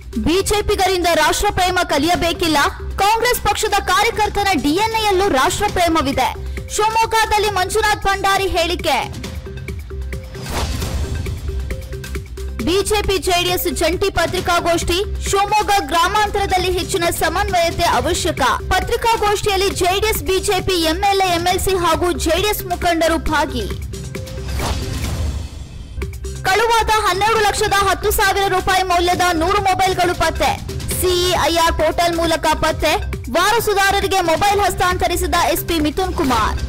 ಬಿಜೆಪಿಗರಿಂದ ರಾಷ್ಟ್ರಪ್ರೇಮ ಕಲಿಯಬೇಕಿಲ್ಲ ಕಾಂಗ್ರೆಸ್ ಪಕ್ಷದ ಕಾರ್ಯಕರ್ತನ ಡಿಎನ್ಎಯಲ್ಲೂ ರಾಷ್ಟ್ರಪ್ರೇಮವಿದೆ ಶಿವಮೊಗ್ಗದಲ್ಲಿ ಮಂಜುನಾಥ್ ಭಂಡಾರಿ ಹೇಳಿಕೆ ಬಿಜೆಪಿ ಜೆಡಿಎಸ್ ಜಂಟಿ ಪತ್ರಿಕಾಗೋಷ್ಠಿ ಶಿವಮೊಗ್ಗ ಗ್ರಾಮಾಂತರದಲ್ಲಿ ಹೆಚ್ಚಿನ ಸಮನ್ವಯತೆ ಅವಶ್ಯಕ ಪತ್ರಿಕಾಗೋಷ್ಠಿಯಲ್ಲಿ ಜೆಡಿಎಸ್ ಬಿಜೆಪಿ ಎಂಎಲ್ಎ ಎಂಎಲ್ಸಿ ಹಾಗೂ ಜೆಡಿಎಸ್ ಮುಖಂಡರು ಭಾಗಿ ಕಳುವಾದ ಹನ್ನೆರಡು ಲಕ್ಷದ ಹತ್ತು ಸಾವಿರ ರೂಪಾಯಿ ಮೌಲ್ಯದ ನೂರು ಮೊಬೈಲ್ಗಳು ಪತ್ತೆ ಸಿಇಐಆರ್ ಪೋರ್ಟಲ್ ಮೂಲಕ ಪತ್ತೆ ವಾರಸುದಾರರಿಗೆ ಮೊಬೈಲ್ ಹಸ್ತಾಂತರಿಸಿದ ಎಸ್ಪಿ ಮಿಥುನ್ ಕುಮಾರ್